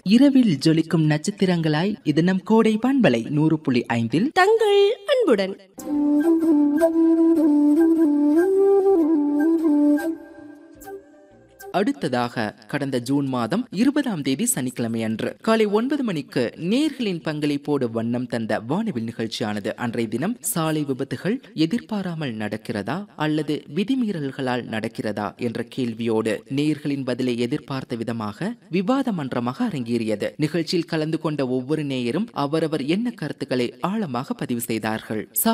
இரவில் ஜொலிக்கும் நட்சத்திரங்களாய் இது நம் கோடை பண்பலை நூறு புள்ளி ஐந்தில் தங்கள் அன்புடன் அடுத்ததாக கடந்த ஜூன் மாதம் இருபதாம் தேதி சனிக்கிழமை அன்று காலை ஒன்பது மணிக்கு நேர்களின் பங்களிப்போடு வண்ணம் தந்த வானவில் நிகழ்ச்சியானது அன்றைய தினம் சாலை விபத்துகள் எதிர்பாராமல் நடக்கிறதா அல்லது விதிமீறல்களால் நடக்கிறதா என்ற கேள்வியோடு நேர்களின் பதிலை எதிர்பார்த்த விதமாக விவாத மன்றமாக அரங்கேறியது நிகழ்ச்சியில் கலந்து கொண்ட ஒவ்வொரு நேயரும் அவரவர் என்ன கருத்துக்களை ஆழமாக பதிவு செய்தார்கள்